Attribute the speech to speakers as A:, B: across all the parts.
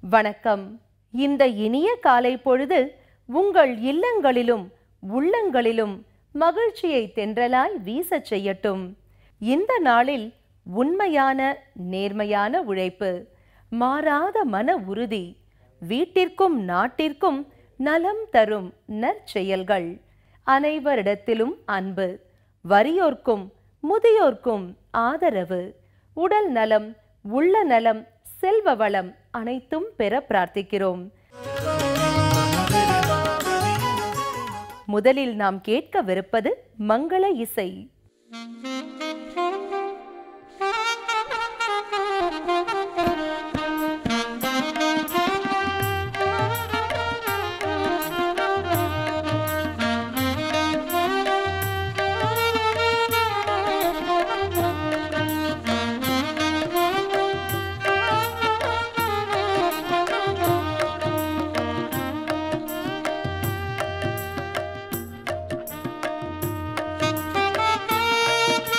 A: வணக்கம் இந்த இனிய காலை பொழுது உங்கள் இல்லங்களிலும் உள்ளங்களிலும் மகிழ்ச்சியை தென்றலாய் வீசச் செய்யட்டும் இந்த நாளில் உண்மையான நேர்மையான உழைப்பு மாறாத மன உறுதி வீட்டிற்கும் நாட்டிற்கும் நலம் தரும் நற்செயல்கள் அனைவரிடத்திலும் அன்பு வறியோர்க்கும் முதியோர்க்கும் ஆதரவு உடல் நலம் உள்ள நலம் செல்வ வளம் அனைத்தும் பெற பிரார்த்திக்கிறோம் முதலில் நாம் கேட்கவிருப்பது மங்கள இசை
B: Thank you.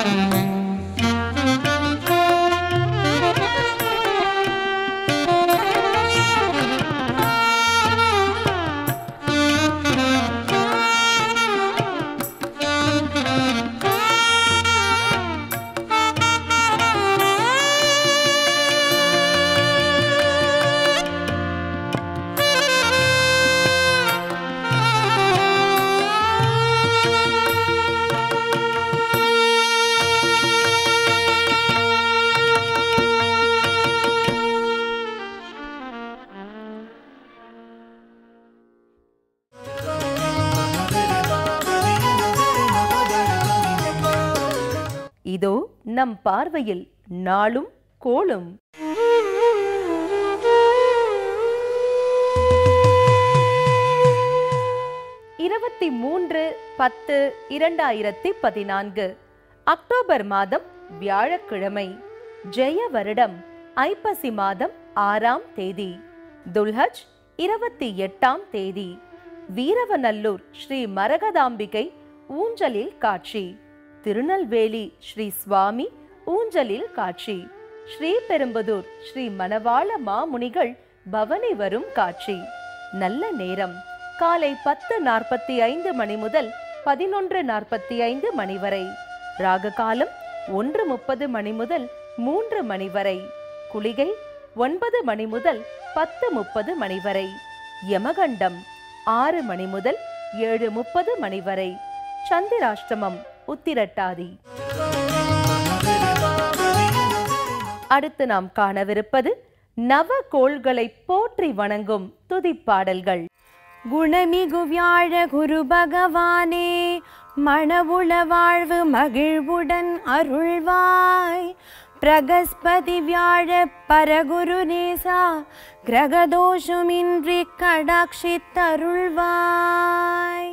A: இதோ நம் பார்வையில் நாளும் கோளும் இருபத்தி மூன்று பத்து இரண்டாயிரத்தி பதினான்கு அக்டோபர் மாதம் வியாழக்கிழமை ஜெய வருடம் ஐப்பசி மாதம் ஆறாம் தேதி துல்ஹஜ் இருபத்தி எட்டாம் தேதி வீரவநல்லூர் ஸ்ரீ மரகதாம்பிகை ஊஞ்சலில் காட்சி திருநெல்வேலி ஸ்ரீ சுவாமி ஊஞ்சலில் காட்சி ஸ்ரீபெரும்புதூர் ஸ்ரீ மணவாள மாமுனிகள் பவனி வரும் காட்சி நல்ல நேரம் காலை பத்து நாற்பத்தி ஐந்து மணி முதல் பதினொன்று நாற்பத்தி ஐந்து மணி வரை ராக காலம் ஒன்று முப்பது மணி முதல் மூன்று மணி வரை குளிகை ஒன்பது மணி முதல் பத்து முப்பது மணி வரை யமகண்டம் ஆறு மணி முதல் ஏழு முப்பது மணி வரை சந்திராஷ்டமம் உத்திரட்டாதி அடுத்து நாம் காணவிருப்பது நவ கோள்களை போற்றி வணங்கும் துதிப்பாடல்கள்
B: குணமிகு வியாழ குரு பகவானே மணவுள வாழ்வு மகிழ்வுடன் அருள்வாய் பிரகஸ்பதி வியாழ பரகுரு நேசா கிரகதோஷமின்றி கடாட்சித்தருள்வாய்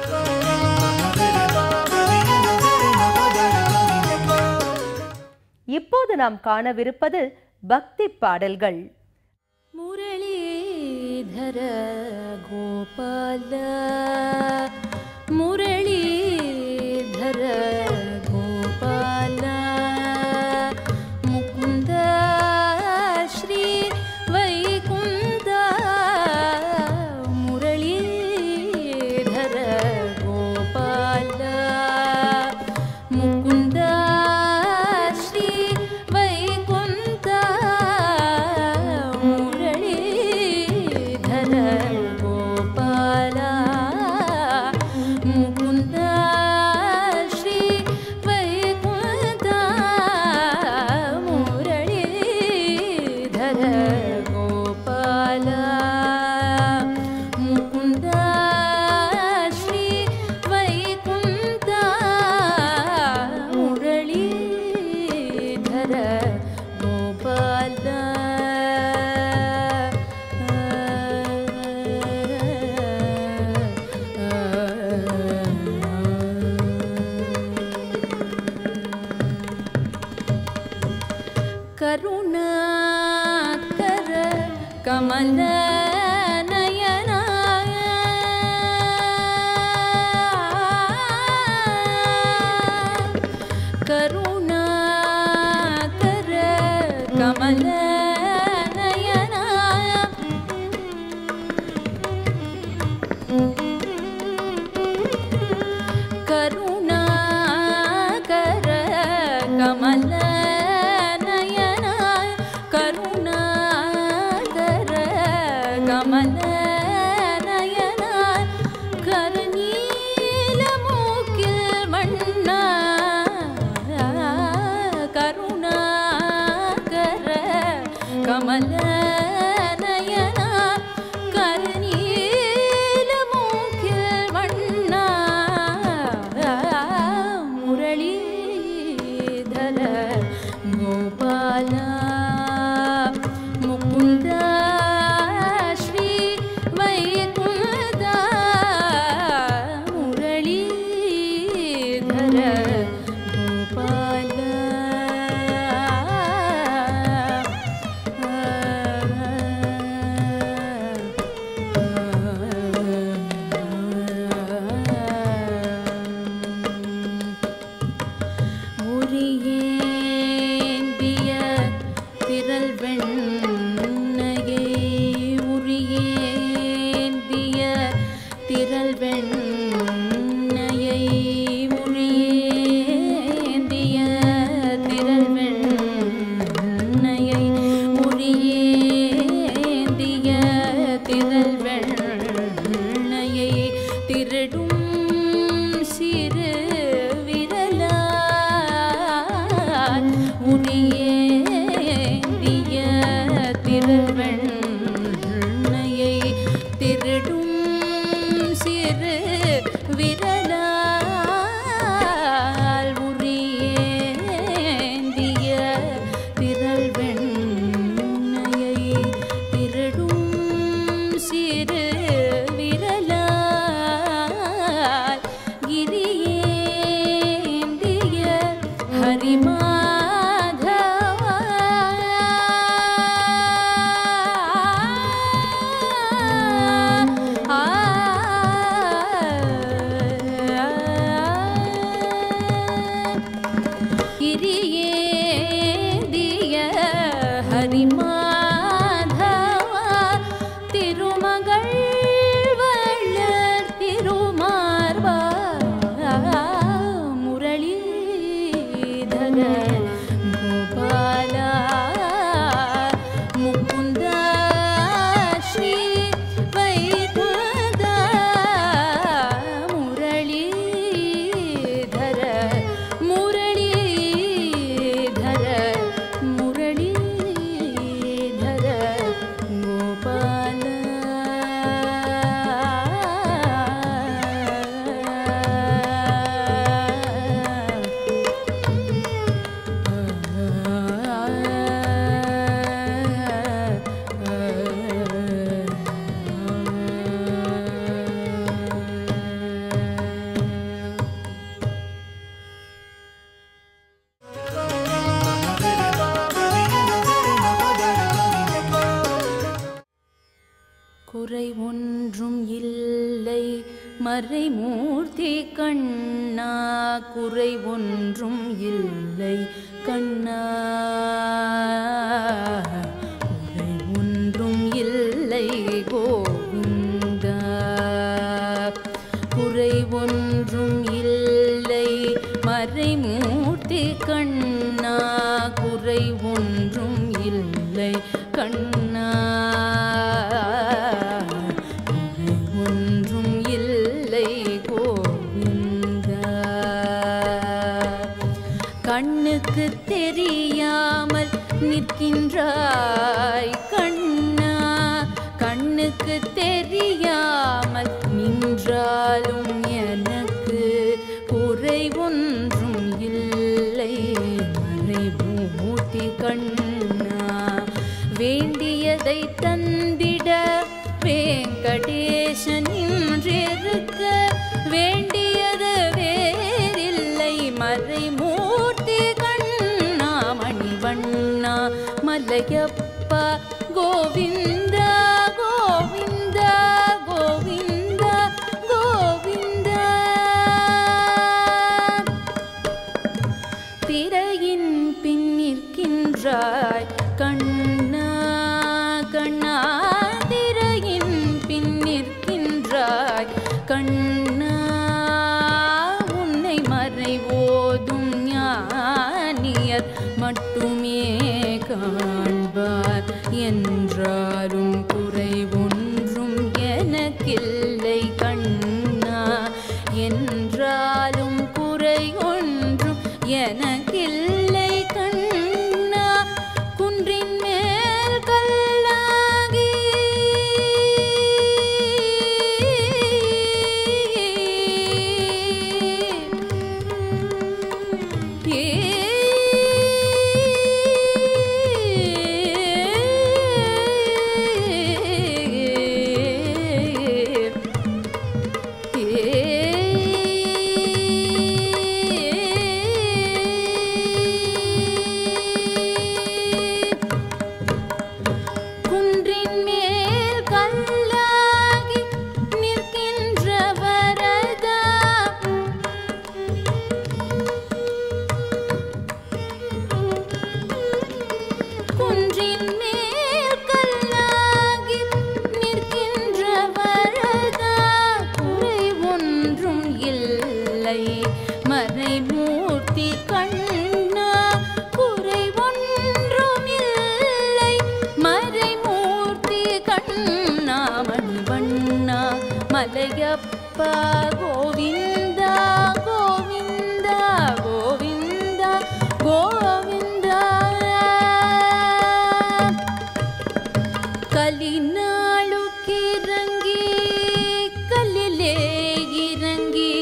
A: இப்போது நாம் காணவிருப்பது பக்தி பாடல்கள்
B: ಮುರಳೀಧರ ಗೋಪಾಲ ಮುರಳೀಧರ ಗೋಪಾಲ ಮುಕುಂದ ಶ್ರೀ ವೈಕುಂದ ಮುರಳೀಧರ ಗೋಪಾಲ ಮುಕುಂದ ಶ್ರೀ ವೈಕುಂದ ಮುರಳೀಧರ ಗೋಪಾಲ ಮುಕುಂದ ಶ್ರೀ ವೈಕುಂದ ಮುರಳೀಧರ ಗೋಪಾಲ ಮುಕುಂದ ಶ್ರೀ ವೈಕುಂದ ಮುರಳೀಧರ ಗೋಪಾಲ ಕರುಣಾಕರ ಕಮಲ ನಯನ ಕರುಣಾಕರ ಕಮಲ ನಯನ ಕರುಣಾಕರ ಕಮಲ ನಯನ ಕರುಣಾಕರ ಕಮಲ ನಯನ ಕರನೀಲ ಮೂಕಿಲ್ ಮಣ್ಣ ಕರುಣಾಕರ ಕಮಲ ನಯನ ಕರನೀಲ ಮೂಕಿಲ್ ಮಣ್ಣ ಮುರಳೀಧರ ಗೋಪಾಲ ಮುಕುಂದ ಶ್ರೀ ವೈಕುಂದ ಮುರಳೀಧರ ಗೋಪಾಲ உரியேந்திய திரள் வெண்ணையை உரியேந்திய திரள் வெண்ணையை உரியேந்திய திரள் வெண்ணையை உரியேந்திய திரள் வெண்ணையை திருடும் சிறு விரலால் உரியேந்திய திருவெண்ணையை திருடும் சிறு விரலால் உரியேந்திய திரள் வெண்ணையை திருடும் சிறு விரலால் கிரியேந்திய ஹரிமாதவா கிரியேந்திய ஹரிமாதவா திருமகள் வள்ளர் திருமார்பா முரளிதர கோபாலா முகுந்தா ஸ்ரீ வைகுந்தா முரளிதர முரளிதர முரளிதர கோபால குறை ஒன்றும் இல்லை மறைமூர்த்தி கண்ணா குறை ஒன்றும் இல்லை கண்ணா குறை ஒன்றும் இல்லை கோவிந்தா குறை ஒன்றும் இல்லை மறைமூர்த்தி கண்ணா குறை ஒன்றும் இல்லை கண்ணா குறை ஒன்றும் இல்லை கோவிந்தா கண்ணுக்கு தெரியாமல் நிற்கின்றாய் கண்ணா கண்ணுக்கு தெரியாமல் நின்றாலும் எனக்கு குறை ஒன்றும் இல்லை மறைமூர்த்தி கண்ணா வேண்டியதை தந்திட வேங்கடேசன் இன்றிருக்க வேண்டியது வேறில்லை மறைமூர்த்தி கண்ணா மணிவண்ணா மலையப்பா கோவிந்தா கோவிந்தா கோவிந்தா கோவிந்தா திரையின் பின் நிற்கின்றாய் கண்ணா கண்ணா திரையின் பின் நிற்கின்றாய் கண்ணா உன்னை மறைவோதும் ஞானியர் மட்டுமே காண்பார் என்றாலும் குறை ஒன்றும் எனக்கில்லை கண்ணா என்றாலும் குறை ஒன்றும் எனக்கில்லை கண்ணா குன்றின் மேல் கல்லாகி ஏ கண்ணா குறை ஒன்றுமில்லை மறைமூர்த்தி கண்ணா மணிவண்ணா மலையப்பா கோவிந்தா கோவிந்தா கோவிந்தா கோவிந்தா கலினாளுக்கிறங்கி கல்லிலே இறங்கி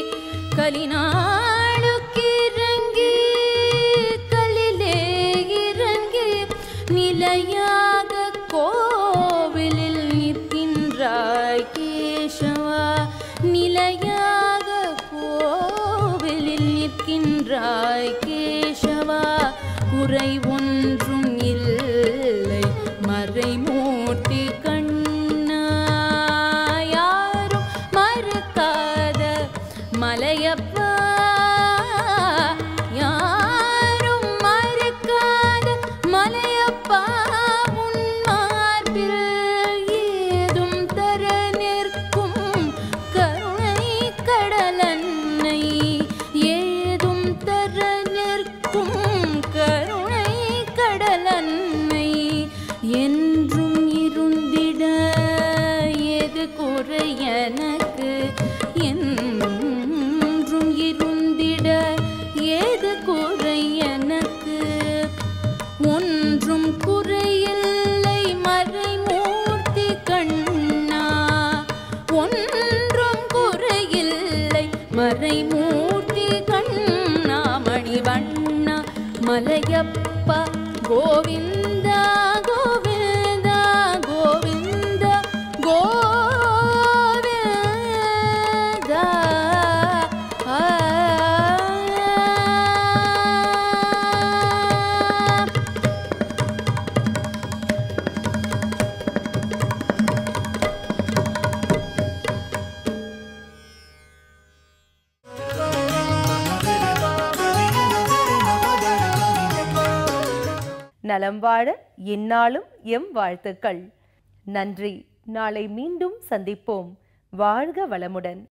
B: கலினாளுக்கிறங்கி கல்லிலே இறங்கி நிலையாக கோவிலில் நிற்கின்றாய் கேசவா நிலையாக கோவிலில் நிற்கின்றாய் கேசவா குறை ஒன்றும் இல்லை மறைமூர்த்தி கண்ணா யாரும் மறுக்காத மலையப்பா யாரும் மறுக்காத மலையப்பா உன் மார்பில் ஏதும் தர நிற்கும் கருணை கடலன்னை ஏதும் தர நிற்கும் கருணை கடலன்னை என்றும் இருந்திட எது குறை எனக்கு என்றும் இருந்திட ஏது குறை எனக்கு ஒன்றும் குறையில்லை மறைமூர்த்தி கண்ணா ஒன்றும் குறையில்லை மறைமூர்த்தி கண்ணா மணிவண்ணா மலையப்பா கோவிந்தா கோவிந்தா கோவிந்தா கோவிந்தா ஆ
A: நலம் வாழ இந்நாளும் எம் வாழ்த்துக்கள் நன்றி நாளை மீண்டும் சந்திப்போம் வாழ்க வளமுடன்